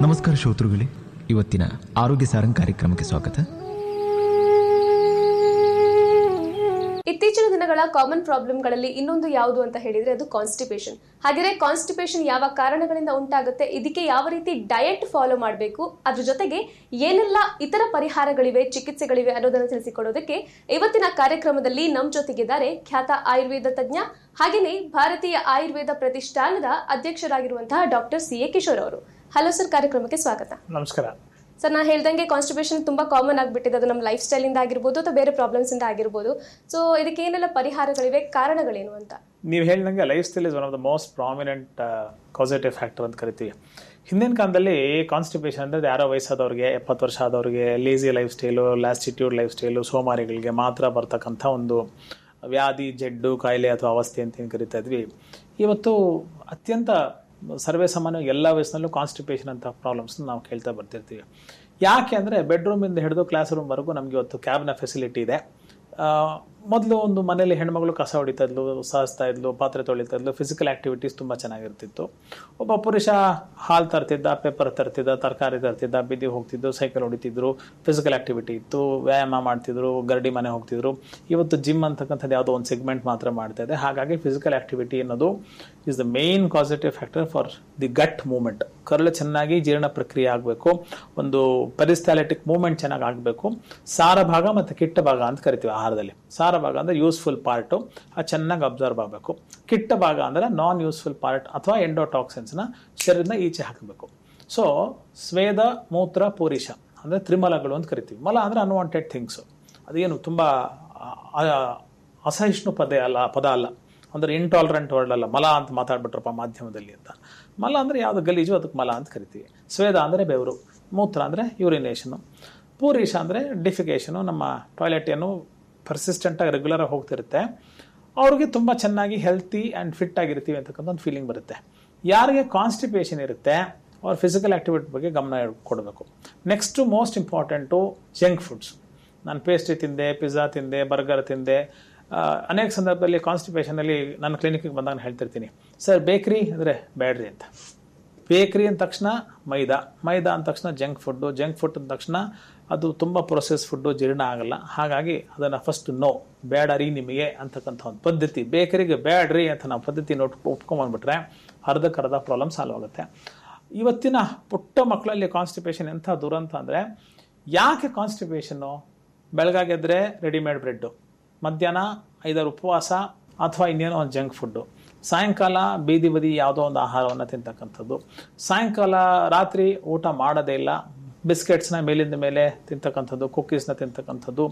ನಮಸ್ಕಾರ ಶ್ರೋತೃಗಳೇ ಇವತ್ತಿನ ಆರೋಗ್ಯ ಸಾರಂಗ್ ಕಾರ್ಯಕ್ರಮಕ್ಕೆ ಸ್ವಾಗತ ಇತ್ತೀಚಿನ ದಿನಗಳ ಕಾಮನ್ ಪ್ರಾಬ್ಲಮ್ಗಳಲ್ಲಿ ಇನ್ನೊಂದು ಯಾವುದು ಅಂತ ಹೇಳಿದ್ರೆ ಅದು ಕಾನ್ಸ್ಟಿಪೇಷನ್ ಹಾಗೆಯೇ ಕಾನ್ಸ್ಟಿಪೇಷನ್ ಯಾವ ಕಾರಣಗಳಿಂದ ಉಂಟಾಗುತ್ತೆ ಇದಕ್ಕೆ ಯಾವ ರೀತಿ ಡಯಟ್ ಫಾಲೋ ಮಾಡಬೇಕು ಅದ್ರ ಜೊತೆಗೆ ಏನೆಲ್ಲ ಇತರ ಪರಿಹಾರಗಳಿವೆ ಚಿಕಿತ್ಸೆಗಳಿವೆ ಅನ್ನೋದನ್ನು ತಿಳಿಸಿಕೊಡೋದಕ್ಕೆ ಇವತ್ತಿನ ಕಾರ್ಯಕ್ರಮದಲ್ಲಿ ನಮ್ಮ ಜೊತೆಗಿದ್ದಾರೆ ಖ್ಯಾತ ಆಯುರ್ವೇದ ತಜ್ಞ ಹಾಗೆಯೇ ಭಾರತೀಯ ಆಯುರ್ವೇದ ಪ್ರತಿಷ್ಠಾನದ ಅಧ್ಯಕ್ಷರಾಗಿರುವಂತಹ ಡಾಕ್ಟರ್ ಸಿ ಎ ಕಿಶೋರ್ ಅವರು ಹಲೋ ಸರ್ ಕಾರ್ಯಕ್ರಮಕ್ಕೆ ಸ್ವಾಗತ ನಮಸ್ಕಾರ ಸರ್ ನಾ ಹೇಳ್ದಂಗೆ ಕಾನ್ಸ್ಟಿಪೇಷನ್ ತುಂಬಾ ಕಾಮನ್ ಆಗಿಬಿಟ್ಟಿದೆ ಅದು ನಮ್ಮ ಲೈಫ್ ಸ್ಟೈಲಿಂದ ಆಗಿರ್ಬೋದು ಅಥವಾ ಬೇರೆ ಪ್ರಾಬ್ಲಮ್ಸ್ ಇಂದ ಆಗಿರ್ಬೋದು ಸೊ ಇದಕ್ಕೆ ಏನೆಲ್ಲ ಪರಿಹಾರಗಳಿವೆ ಕಾರಣಗಳೇನು ಅಂತ ನೀವು ಹೇಳಿದಂಗೆ lifestyle is one of the most prominent causative factor ಅಂತ ಕರಿತೀವಿ ಹಿಂದಿನ ಕಾಲದಲ್ಲಿ ಕಾನ್ಸ್ಟಿಪೇಷನ್ ಅಂದರೆ ಯಾರೋ ವಯಸ್ಸಾದವ್ರಿಗೆ ಎಪ್ಪತ್ತು ವರ್ಷ ಆದವ್ರಿಗೆ lazy lifestyle lassitude lifestyle ಸೋಮಾರಿಗಳಿಗೆ ಮಾತ್ರ ಬರ್ತಕ್ಕಂಥ ಒಂದು ವ್ಯಾಧಿ ಜಡ್ಡು ಕಾಯಿಲೆ ಅಥವಾ ಅವಸ್ಥೆ ಅಂತ ಏನು ಕರಿತಾ ಇದ್ವಿ ಇವತ್ತು ಅತ್ಯಂತ ಸರ್ವೇ ಸಾಮಾನ್ಯವಾಗಿ ಎಲ್ಲ ವಯಸ್ಸಿನಲ್ಲೂ ಕಾನ್ಸ್ಟಿಪೇಷನ್ ಅಂತ ಪ್ರಾಬ್ಲಮ್ಸ್ ನಾವು ಕೇಳ್ತಾ ಬರ್ತಿರ್ತೀವಿ ಯಾಕೆ ಅಂದರೆ ಬೆಡ್ರೂಮಿಂದ ಹಿಡಿದು ಕ್ಲಾಸ್ ರೂಮ್ವರೆಗೂ ನಮಗೆ ಇವತ್ತು ಕ್ಯಾಬ್ನ ಫೆಸಿಲಿಟಿ ಇದೆ ಮೊದಲು ಒಂದು ಮನೇಲಿ ಹೆಣ್ಮಗಳು ಕಸ ಹೊಡಿತಾ ಇದ್ಲು ಸಾಸ್ತಾ ಇದ್ಲು ಪಾತ್ರೆ ತೊಳಿತಾ ಇದ್ಲು ಫಿಸಿಕಲ್ ಆ್ಯಕ್ಟಿವಿಟೀಸ್ ತುಂಬ ಚೆನ್ನಾಗಿರ್ತಿತ್ತು ಒಬ್ಬ ಪುರುಷ ಹಾಲು ತರ್ತಿದ್ದ ಪೇಪರ್ ತರ್ತಿದ್ದ ತರಕಾರಿ ತರ್ತಿದ್ದ ಬಿದ್ದಿ ಹೋಗ್ತಿದ್ದು ಸೈಕಲ್ ಹೊಡಿತಿದ್ರು ಫಿಸಿಕಲ್ ಆ್ಯಕ್ಟಿವಿಟಿ ಇತ್ತು ವ್ಯಾಯಾಮ ಮಾಡ್ತಿದ್ರು ಗರಡಿ ಮನೆ ಹೋಗ್ತಿದ್ರು ಇವತ್ತು ಜಿಮ್ ಅಂತಕ್ಕಂಥದ್ದು ಯಾವುದೋ ಒಂದು ಸೆಗ್ಮೆಂಟ್ ಮಾತ್ರ ಮಾಡ್ತಾ ಇದೆ ಹಾಗಾಗಿ ಫಿಸಿಕಲ್ ಆ್ಯಕ್ಟಿವಿಟಿ ಅನ್ನೋದು is the main positive factor for the gut movement ಕರಳು ಚೆನ್ನಾಗಿ ಜೀರ್ಣ ಪ್ರಕ್ರಿಯೆ ಆಗಬೇಕು ಒಂದು ಪರಿಸ್ಥಾಲಿಟಿಕ್ ಮೂವ್ಮೆಂಟ್ ಚೆನ್ನಾಗಿ ಆಗಬೇಕು ಸಾರ ಭಾಗ ಮತ್ತು ಕಿಟ್ಟ ಭಾಗ ಅಂತ ಕರಿತೀವಿ ಆಹಾರದಲ್ಲಿ ಸಾರ ಭಾಗ ಅಂದರೆ ಯೂಸ್ಫುಲ್ ಪಾರ್ಟು ಅದು ಚೆನ್ನಾಗಿ ಅಬ್ಸರ್ವ್ ಆಗಬೇಕು ಕಿಟ್ಟ ಭಾಗ ಅಂದರೆ ನಾನ್ ಯೂಸ್ಫುಲ್ ಪಾರ್ಟ್ ಅಥವಾ ಎಂಡೋಟಾಕ್ಸಿನ್ಸ್ನ ಶರೀರದಿಂದ ಈಚೆ ಹಾಕಬೇಕು ಸೊ ಸ್ವೇದ ಮೂತ್ರ ಪೂರಿಷ ಅಂದರೆ ತ್ರಿಮಲಗಳು ಅಂತ ಕರಿತೀವಿ ಮಲ ಅಂದರೆ ಅನ್ವಾಂಟೆಡ್ ಥಿಂಗ್ಸು ಅದೇನು ತುಂಬ ಅಸಹಿಷ್ಣು ಪದ ಅಲ್ಲ ಪದ ಅಲ್ಲ ಅಂದರೆ ಇಂಟಾಲರೆಂಟ್ ವರ್ಡ್ ಅಲ್ಲ ಮಲ ಅಂತ ಮಾತಾಡ್ಬಿಟ್ರಪ್ಪ ಮಾಧ್ಯಮದಲ್ಲಿ ಅಂತ ಮಲ ಅಂದರೆ ಯಾವುದು ಗಲೀಜು ಅದಕ್ಕೆ ಮಲ ಅಂತ ಕರಿತೀವಿ ಸ್ವೇದ ಅಂದರೆ ಬೆವರು ಮೂತ್ರ ಅಂದರೆ ಯೂರಿನೇಷನು ಪೂರೀಶ ಅಂದರೆ ಡಿಫಿಕೇಷನು ನಮ್ಮ ಟಾಯ್ಲೆಟ್ ಏನು ಪರ್ಸಿಸ್ಟೆಂಟಾಗಿ ರೆಗ್ಯುಲರಾಗಿ ಹೋಗ್ತಿರುತ್ತೆ ಅವ್ರಿಗೆ ತುಂಬ ಚೆನ್ನಾಗಿ ಹೆಲ್ತಿ ಆ್ಯಂಡ್ ಫಿಟ್ ಆಗಿರ್ತೀವಿ ಅಂತಕ್ಕಂಥ ಒಂದು ಫೀಲಿಂಗ್ ಬರುತ್ತೆ ಯಾರಿಗೆ ಕಾನ್ಸ್ಟಿಪೇಷನ್ ಇರುತ್ತೆ ಅವ್ರ ಫಿಸಿಕಲ್ ಆ್ಯಕ್ಟಿವಿಟಿ ಬಗ್ಗೆ ಗಮನ ಕೊಡಬೇಕು next most important junk foods ನಾನು ಪೇಸ್ಟ್ರಿ ತಿಂದೆ ಪಿಜ್ಜಾ ತಿಂದೆ ಬರ್ಗರ್ ತಿಂದೆ ಅನೇಕ ಸಂದರ್ಭದಲ್ಲಿ ಕಾನ್ಸ್ಟಿಪೇಷನಲ್ಲಿ ನನ್ನ ಕ್ಲಿನಿಕ್ಗೆ ಬಂದಾಗ ನಾನು ಹೇಳ್ತಿರ್ತೀನಿ ಸರ್ ಬೇಕ್ರಿ ಅಂದರೆ ಬ್ಯಾಡ್ರಿ ಅಂತ ಬೇಕ್ರಿ ಅಂದ ತಕ್ಷಣ ಮೈದಾ ಮೈದಾ ಅಂದ ತಕ್ಷಣ ಜಂಕ್ ಫುಡ್ಡು ಜಂಕ್ ಫುಡ್ ಅಂದ ತಕ್ಷಣ ಅದು ತುಂಬ ಪ್ರೊಸೆಸ್ ಫುಡ್ಡು ಜೀರ್ಣ ಆಗಲ್ಲ ಹಾಗಾಗಿ ಅದನ್ನು ಫಸ್ಟ್ ನೋ ಬೇಡರಿ ನಿಮಗೆ ಅಂತಕ್ಕಂಥ ಒಂದು ಪದ್ಧತಿ ಬೇಕರಿಗೆ ಬ್ಯಾಡ್ರಿ ಅಂತ ನಾವು ಪದ್ಧತಿ ನೋಟ್ ಒಪ್ಕೊಂಬಂದ್ಬಿಟ್ರೆ ಅರ್ಧಕ್ಕರ್ಧ ಪ್ರಾಬ್ಲಮ್ ಸಾಲ್ವ್ ಆಗುತ್ತೆ ಇವತ್ತಿನ ಪುಟ್ಟ ಮಕ್ಕಳಲ್ಲಿ ಕಾನ್ಸ್ಟಿಪೇಷನ್ ಎಂಥ ದುರಂತ ಅಂದರೆ ಯಾಕೆ ಕಾನ್ಸ್ಟಿಪೇಷನ್ನು ಬೆಳಗಾಗೆದ್ರೆ ರೆಡಿಮೇಡ್ ಬ್ರೆಡ್ಡು ಮಧ್ಯಾಹ್ನ ಐದಾರು ಉಪವಾಸ ಅಥವಾ ಇನ್ನೇನೋ ಒಂದು ಜಂಕ್ ಫುಡ್ಡು ಸಾಯಂಕಾಲ ಬೀದಿ ಬದಿ ಯಾವುದೋ ಒಂದು ಆಹಾರವನ್ನು ತಿಂತಕ್ಕಂಥದ್ದು ಸಾಯಂಕಾಲ ರಾತ್ರಿ ಊಟ ಮಾಡೋದೇ ಇಲ್ಲ ಬಿಸ್ಕೆಟ್ಸ್ನ ಮೇಲಿಂದ ಮೇಲೆ ತಿಂತಕ್ಕಂಥದ್ದು ಕುಕ್ಕೀಸ್ನ ತಿಂತಕ್ಕಂಥದ್ದು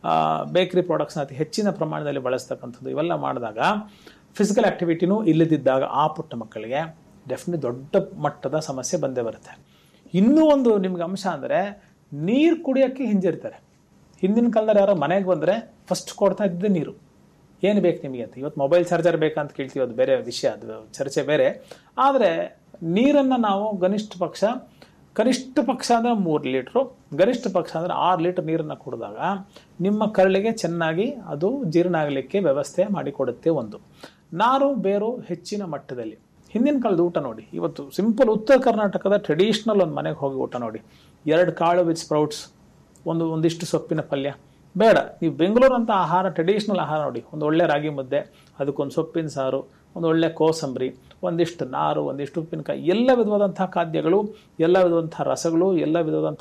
ಬೇಕ್ರಿ ಪ್ರಾಡಕ್ಟ್ಸ್ನ ಅತಿ ಹೆಚ್ಚಿನ ಪ್ರಮಾಣದಲ್ಲಿ ಬಳಸ್ತಕ್ಕಂಥದ್ದು ಇವೆಲ್ಲ ಮಾಡಿದಾಗ ಫಿಸಿಕಲ್ ಆ್ಯಕ್ಟಿವಿಟಿನೂ ಇಲ್ಲದಿದ್ದಾಗ ಆ ಪುಟ್ಟ ಮಕ್ಕಳಿಗೆ ಡೆಫಿನೆಟ್ ದೊಡ್ಡ ಮಟ್ಟದ ಸಮಸ್ಯೆ ಬಂದೇ ಬರುತ್ತೆ ಇನ್ನೂ ಒಂದು ನಿಮ್ಗೆ ಅಂಶ ಅಂದರೆ ನೀರು ಕುಡಿಯೋಕ್ಕೆ ಹಿಂಜರಿತಾರೆ ಹಿಂದಿನ ಕಾಲದಲ್ಲಿ ಯಾರೋ ಮನೆಗೆ ಬಂದರೆ ಫಸ್ಟ್ ಕೊಡ್ತಾ ಇದ್ದಿದ್ದೆ ನೀರು ಏನು ಬೇಕು ನಿಮಗೆ ಅಂತ ಇವತ್ತು ಮೊಬೈಲ್ ಚಾರ್ಜರ್ ಬೇಕಂತ ಕೇಳ್ತೀವಿ ಅದು ಬೇರೆ ವಿಷಯ ಅದು ಚರ್ಚೆ ಬೇರೆ ಆದರೆ ನೀರನ್ನು ನಾವು ಗನಿಷ್ಠ ಪಕ್ಷ ಕನಿಷ್ಠ ಪಕ್ಷ ಅಂದರೆ ಮೂರು ಲೀಟ್ರು ಗರಿಷ್ಠ ಪಕ್ಷ ಅಂದರೆ ಆರು ಲೀಟರ್ ನೀರನ್ನು ಕುಡಿದಾಗ ನಿಮ್ಮ ಕರಳಿಗೆ ಚೆನ್ನಾಗಿ ಅದು ಜೀರ್ಣ ಆಗಲಿಕ್ಕೆ ವ್ಯವಸ್ಥೆ ಮಾಡಿಕೊಡುತ್ತೆ ಒಂದು ನಾರು ಬೇರು ಹೆಚ್ಚಿನ ಮಟ್ಟದಲ್ಲಿ ಹಿಂದಿನ ಕಾಲದ ಊಟ ನೋಡಿ ಇವತ್ತು ಸಿಂಪಲ್ ಉತ್ತರ ಕರ್ನಾಟಕದ ಟ್ರೆಡಿಷ್ನಲ್ ಒಂದು ಮನೆಗೆ ಹೋಗಿ ಊಟ ನೋಡಿ ಎರಡು ಕಾಳು ವಿತ್ ಸ್ಪ್ರೌಟ್ಸ್ ಒಂದು ಒಂದಿಷ್ಟು ಸೊಪ್ಪಿನ ಪಲ್ಯ ಬೇಡ ನೀವು ಬೆಂಗಳೂರಂಥ ಆಹಾರ ಟ್ರೆಡಿಷ್ನಲ್ ಆಹಾರ ನೋಡಿ ಒಂದು ಒಳ್ಳೆ ರಾಗಿ ಮುದ್ದೆ ಅದಕ್ಕೊಂದು ಸೊಪ್ಪಿನ ಸಾರು ಒಂದು ಒಳ್ಳೆ ಕೋಸಂಬರಿ ಒಂದಿಷ್ಟು ನಾರು ಒಂದಿಷ್ಟು ಉಪ್ಪಿನಕಾಯಿ ಎಲ್ಲ ವಿಧವಾದಂಥ ಖಾದ್ಯಗಳು ಎಲ್ಲ ವಿಧವಾದಂಥ ರಸಗಳು ಎಲ್ಲ ವಿಧವಾದಂಥ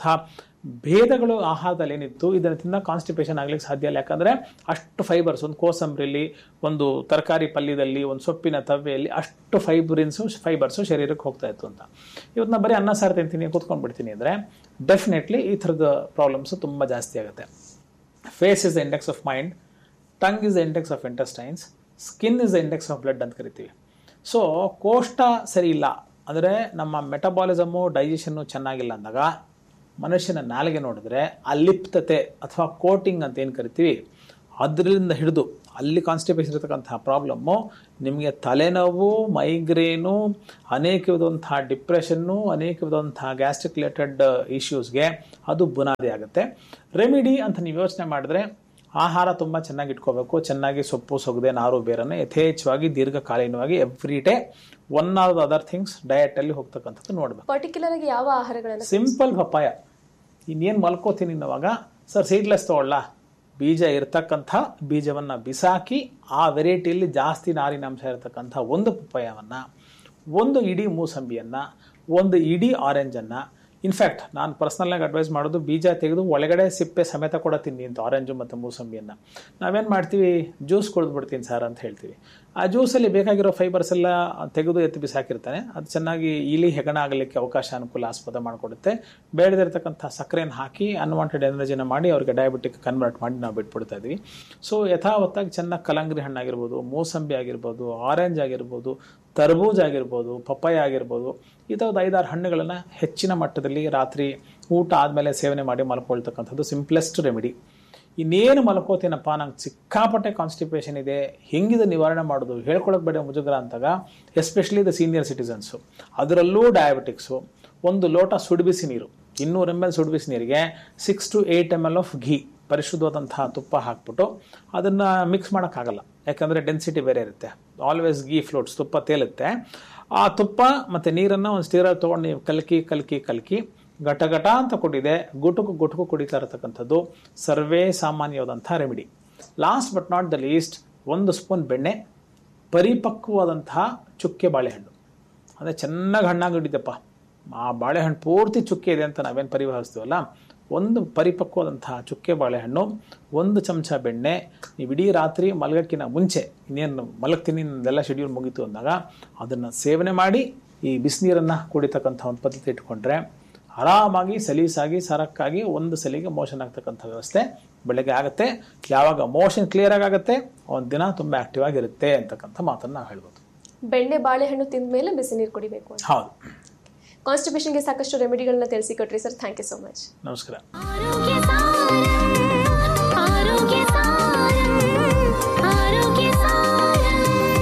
ಭೇದಗಳು ಆಹಾರದಲ್ಲಿ ಏನಿತ್ತು ಇದನ್ನು ತಿನ್ನ ಕಾನ್ಸ್ಟಿಪೇಷನ್ ಆಗ್ಲಿಕ್ಕೆ ಸಾಧ್ಯ ಇಲ್ಲ ಯಾಕಂದರೆ ಅಷ್ಟು ಫೈಬರ್ಸ್ ಒಂದು ಕೋಸಂಬರಿಲಿ ಒಂದು ತರಕಾರಿ ಪಲ್ಯದಲ್ಲಿ ಒಂದು ಸೊಪ್ಪಿನ ತವ್ವೆಯಲ್ಲಿ ಅಷ್ಟು ಫೈಬ್ರಿನ್ಸು ಫೈಬರ್ಸು ಶರೀರಕ್ಕೆ ಹೋಗ್ತಾ ಇತ್ತು ಅಂತ ಇವತ್ತು ನಾನು ಬರೀ ಅನ್ನ ಸಾರು ತಿಂತೀನಿ ಕೂತ್ಕೊಂಡ್ಬಿಡ್ತೀನಿ ಅಂದರೆ ಡೆಫಿನೆಟ್ಲಿ ಈ ಥರದ ಪ್ರಾಬ್ಲಮ್ಸು ತುಂಬ ಜಾಸ್ತಿ ಆಗುತ್ತೆ face is the index of mind tongue is the index of intestines skin is the index of blood ಅಂತ ಕರಿತೀವಿ ಸೊ ಕೋಷ್ಟ ಸರಿ ಇಲ್ಲ ಅಂದರೆ ನಮ್ಮ ಮೆಟಬಾಲಿಸಮು ಡೈಜೆಷನ್ನು ಚೆನ್ನಾಗಿಲ್ಲ ಅಂದಾಗ ಮನುಷ್ಯನ ನಾಲಿಗೆ ನೋಡಿದ್ರೆ ಅಲಿಪ್ತತೆ ಅಥವಾ ಕೋಟಿಂಗ್ ಅಂತ ಏನು ಕರಿತೀವಿ ಅದರಿಂದ ಹಿಡಿದು ಅಲ್ಲಿ ಕಾನ್ಸ್ಟಿಪೇಷನ್ ಇರತಕ್ಕಂತಹ ಪ್ರಾಬ್ಲಮ್ಮು ನಿಮಗೆ ತಲೆನೋವು ಮೈಗ್ರೇನು ಅನೇಕ ವಿಧವಂತಹ ಡಿಪ್ರೆಷನ್ನು ಅನೇಕ ವಿಧವಂತಹ ಗ್ಯಾಸ್ಟ್ರಿಕ್ ರಿಲೇಟೆಡ್ ಇಶ್ಯೂಸ್ಗೆ ಅದು ಬುನಾದಿ ಆಗುತ್ತೆ ರೆಮಿಡಿ ಅಂತ ನೀವು ಯೋಚನೆ ಮಾಡಿದ್ರೆ ಆಹಾರ ತುಂಬ ಚೆನ್ನಾಗಿ ಇಟ್ಕೋಬೇಕು ಚೆನ್ನಾಗಿ ಸೊಪ್ಪು ಸೊಗದೆ ನಾರು ಬೇರನ್ನು ಯಥೇಚ್ಛವಾಗಿ ದೀರ್ಘಕಾಲೀನವಾಗಿ every day one or the other things ಡಯಟಲ್ಲಿ ಹೋಗ್ತಕ್ಕಂಥದ್ದು ನೋಡ್ಬೇಕು ಪರ್ಟಿಕ್ಯುಲರ್ ಆಗಿ ಯಾವ ಆಹಾರಗಳನ್ನ ಸಿಂಪಲ್ ಪಪ್ಪಾಯ ಇನ್ನೇನು ಮಲ್ಕೋತೀನಿ ಅನ್ನೋವಾಗ ಸರ್ ಸೀಡ್ಲೆಸ್ ತೊಗೊಳ್ಳ ಬೀಜ ಇರ್ತಕ್ಕಂಥ ಬೀಜವನ್ನು ಬಿಸಾಕಿ ಆ ವೆರೈಟಿಯಲ್ಲಿ ಜಾಸ್ತಿ ನಾರಿನಾಂಶ ಇರತಕ್ಕಂಥ ಒಂದು ಪಪ್ಪಾಯವನ್ನು ಒಂದು ಇಡೀ ಮೂಸಂಬಿಯನ್ನು ಒಂದು ಇಡೀ ಆರೆಂಜನ್ನು ಇನ್ಫ್ಯಾಕ್ಟ್ ನಾನು ಪರ್ಸ್ನಲ್ಲಾಗಿ ಅಡ್ವೈಸ್ ಮಾಡೋದು ಬೀಜ ತೆಗೆದು ಒಳಗಡೆ ಸಿಪ್ಪೆ ಸಮೇತ ಕೂಡ ತಿನ್ನಿ ಅಂತ ಆರೆಂಜು ಮತ್ತು ಮೂಸಂಬಿಯನ್ನು ನಾವೇನು ಮಾಡ್ತೀವಿ ಜ್ಯೂಸ್ ಕುಡಿದು ಬಿಡ್ತೀನಿ ಸರ್ ಅಂತ ಹೇಳ್ತೀವಿ ಆ ಜ್ಯೂಸಲ್ಲಿ ಬೇಕಾಗಿರೋ ಫೈಬರ್ಸ್ ಎಲ್ಲ ತೆಗೆದು ಎತ್ತಿ ಬಿಸಾಕಿರ್ತಾನೆ ಅದು ಚೆನ್ನಾಗಿ ಇಲಿ ಹೆಗಣ ಆಗಲಿಕ್ಕೆ ಅವಕಾಶ ಅನುಕೂಲ ಆಸ್ಪದ ಮಾಡಿಕೊಡುತ್ತೆ ಬೇಡದಿರ್ತಕ್ಕಂಥ ಸಕ್ಕರೆಯನ್ನು ಹಾಕಿ ಅನ್ವಾಂಟೆಡ್ ಎನರ್ಜಿನ ಮಾಡಿ ಅವ್ರಿಗೆ ಡಯಾಬಿಟಿಕ್ ಕನ್ವರ್ಟ್ ಮಾಡಿ ನಾವು ಬಿಟ್ಬಿಡ್ತಾ ಇದ್ವಿ ಸೊ ಯಥಾವತ್ತಾಗಿ ಚೆನ್ನಾಗಿ ಕಲಂಗರಿ ಹಣ್ಣಾಗಿರ್ಬೋದು ಮೂಸಂಬಿ ಆಗಿರ್ಬೋದು ಆರೆಂಜ್ ಆಗಿರ್ಬೋದು ತರ್ಬೂಜ್ ಆಗಿರ್ಬೋದು ಪಪ್ಪಾಯ ಆಗಿರ್ಬೋದು ಈ ಥರದ್ದು ಐದಾರು ಹಣ್ಣುಗಳನ್ನು ಹೆಚ್ಚಿನ ಮಟ್ಟದಲ್ಲಿ ರಾತ್ರಿ ಊಟ ಆದಮೇಲೆ ಸೇವನೆ ಮಾಡಿ ಮಲ್ಕೊಳ್ತಕ್ಕಂಥದ್ದು ಸಿಂಪ್ಲೆಸ್ಟ್ ರೆಮಿಡಿ ಇನ್ನೇನು ಮಲ್ಕೋತೀನಪ್ಪ ನಂಗೆ ಸಿಕ್ಕಾಪಟ್ಟೆ ಕಾನ್ಸ್ಟಿಪೇಷನ್ ಇದೆ ಹೆಂಗಿದು ನಿವಾರಣೆ ಮಾಡೋದು ಹೇಳ್ಕೊಳಕ್ ಬೇಡ ಮುಜುಗರ ಅಂತಾಗ ಎಸ್ಪೆಷಲಿ ದ ಸೀನಿಯರ್ ಸಿಟಿಸನ್ಸು ಅದರಲ್ಲೂ ಡಯಾಬಿಟಿಕ್ಸು ಒಂದು ಲೋಟ ಸುಡುಬಿಸಿ ನೀರು ಇನ್ನೂರು ಎಮ್ ಎಲ್ ಸುಡುಬಿಸಿ ನೀರಿಗೆ six to eight M L of ghee ಪರಿಶುದ್ಧವಾದಂತಹ ತುಪ್ಪ ಹಾಕ್ಬಿಟ್ಟು ಅದನ್ನು ಮಿಕ್ಸ್ ಮಾಡೋಕ್ಕಾಗಲ್ಲ ಯಾಕಂದರೆ ಡೆನ್ಸಿಟಿ ಬೇರೆ ಇರುತ್ತೆ ಆಲ್ವೇಸ್ ಗೀ ಫ್ಲೋಟ್ಸ್ ತುಪ್ಪ ತೇಲುತ್ತೆ ಆ ತುಪ್ಪ ಮತ್ತು ನೀರನ್ನು ಒಂದು ಸ್ಟೀರಲ್ಲಿ ತೊಗೊಂಡು ನೀವು ಕಲಕಿ ಕಲಕಿ ಕಲಕಿ ಘಟ ಘಟ ಅಂತ ಕೊಟ್ಟಿದೆ ಗುಟುಕು ಗುಟುಕು ಕುಡಿತಾ ಇರತಕ್ಕಂಥದ್ದು ಸರ್ವೇ ಸಾಮಾನ್ಯವಾದಂಥ remedy last but not the least ಒಂದು ಸ್ಪೂನ್ ಬೆಣ್ಣೆ ಪರಿಪಕ್ವವಾದಂತಹ ಚುಕ್ಕೆ ಬಾಳೆಹಣ್ಣು ಅಂದರೆ ಚೆನ್ನಾಗಿ ಹಣ್ಣಾಗಿ ಹಿಡಿದಪ್ಪ ಆ ಬಾಳೆಹಣ್ಣು ಪೂರ್ತಿ ಚುಕ್ಕೆ ಇದೆ ಅಂತ ನಾವೇನು ಪರಿವಹಿಸ್ತೀವಲ್ಲ ಒಂದು ಪರಿಪಕ್ವವಾದಂತಹ ಚುಕ್ಕೆ ಬಾಳೆಹಣ್ಣು ಒಂದು ಚಮಚ ಬೆಣ್ಣೆ ನೀವು ಇಡೀ ರಾತ್ರಿ ಮಲಗಕ್ಕಿಂತ ಮುಂಚೆ ಇನ್ನೇನು ಮಲಗ್ತೀನಿ ನಂದೆಲ್ಲ ಶೆಡ್ಯೂಲ್ ಮುಗೀತು ಅಂದಾಗ ಅದನ್ನು ಸೇವನೆ ಮಾಡಿ ಈ ಬಿಸಿನೀರನ್ನು ಕುಡಿತಕ್ಕಂಥ ಒಂದು ಪದ್ಧತಿ ಇಟ್ಕೊಂಡ್ರೆ ಆರಾಮಾಗಿ ಸಲೀಸಾಗಿ ಸರಕ್ಕಾಗಿ ಒಂದು ಸಲಿಗೆ ಮೋಷನ್ ಆಗ್ತಕ್ಕಂಥ ವ್ಯವಸ್ಥೆ ಬೆಳಗ್ಗೆ ಆಗುತ್ತೆ ಯಾವಾಗ ಮೋಷನ್ ಕ್ಲಿಯರ್ ಆಗುತ್ತೆ ಒಂದು ದಿನ ತುಂಬ ಆಕ್ಟಿವ್ ಆಗಿರುತ್ತೆ ಅಂತಕ್ಕಂಥ ಮಾತನ್ನು ನಾವು ಹೇಳ್ಬೋದು ಬೆಣ್ಣೆ ಬಾಳೆಹಣ್ಣು ತಿಂದ ಮೇಲೆ ಬಿಸಿ ನೀರು ಕುಡಿಬೇಕು ಅಂತ ಹೌದು ಕಾನ್ಸ್ಟಿಪೇಷನ್ಗೆ ಸಾಕಷ್ಟು ರೆಮಿಡಿಗಳನ್ನ ತಿಳಿಸಿಕೊಟ್ರಿ sir thank you so much ನಮಸ್ಕಾರ ಆರೋಗ್ಯ ಸಾರಂ ಆರೋಗ್ಯ ಸಾರಂ ಆರೋಗ್ಯ ಸಾರಂ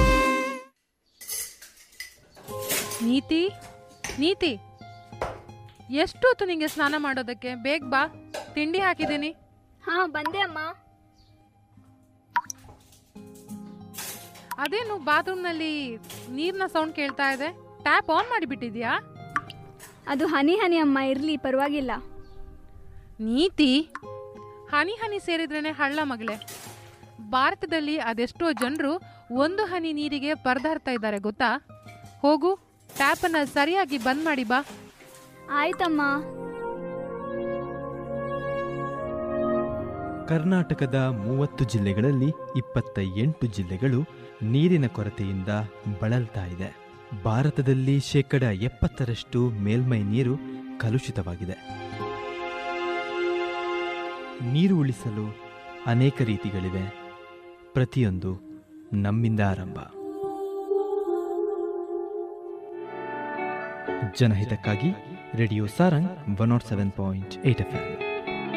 ನೀತಿ ನೀತಿ ಎಷ್ಟೊತ್ತು ನಿಂಗೆ ಸ್ನಾನ ಮಾಡೋದಕ್ಕೆ ಬೇಗ ಬಾ ತಿಂಡಿ ಹಾಕಿದ್ದೀನಿ ಹಾ ಬಂದೆ ಅಮ್ಮ ಅದೇನು ಬಾತ್ರೂಮ್ನಲ್ಲಿ ನೀರಿನ ಸೌಂಡ್ ಕೇಳ್ತಾ ಇದೆ ಟ್ಯಾಪ್ ಆನ್ ಮಾಡಿಬಿಟ್ಟಿದ್ಯಾ ಅದು ಹನಿ ಹನಿ ಅಮ್ಮ ಇರ್ಲಿ ಪರವಾಗಿಲ್ಲ ನೀತಿ ಹನಿ ಹನಿ ಸೇರಿದ್ರೇನೆ ಹಳ್ಳ ಮಗಳೇ ಭಾರತದಲ್ಲಿ ಅದೆಷ್ಟೋ ಜನರು ಒಂದು ಹನಿ ನೀರಿಗೆ ಪರದಾಡ್ತಾ ಇದ್ದಾರೆ ಗೊತ್ತಾ ಹೋಗು ಟ್ಯಾಪನ್ನು ಸರಿಯಾಗಿ ಬಂದ್ ಮಾಡಿ ಬಾ ಆಯ್ತಮ್ಮ ಕರ್ನಾಟಕದ ಮೂವತ್ತು ಜಿಲ್ಲೆಗಳಲ್ಲಿ ಇಪ್ಪತ್ತ ಎಂಟು ಜಿಲ್ಲೆಗಳು ನೀರಿನ ಕೊರತೆಯಿಂದ ಬಳಲ್ತಾ ಇದೆ ಭಾರತದಲ್ಲಿ ಶೇಕಡ ಎಪ್ಪತ್ತರಷ್ಟು ಮೇಲ್ಮೈ ನೀರು ಕಲುಷಿತವಾಗಿದೆ ನೀರು ಉಳಿಸಲು ಅನೇಕ ರೀತಿಗಳಿವೆ ಪ್ರತಿಯೊಂದು ನಮ್ಮಿಂದ ಆರಂಭ ಜನಹಿತಕ್ಕಾಗಿ radio Sarang one naught seven point eight F M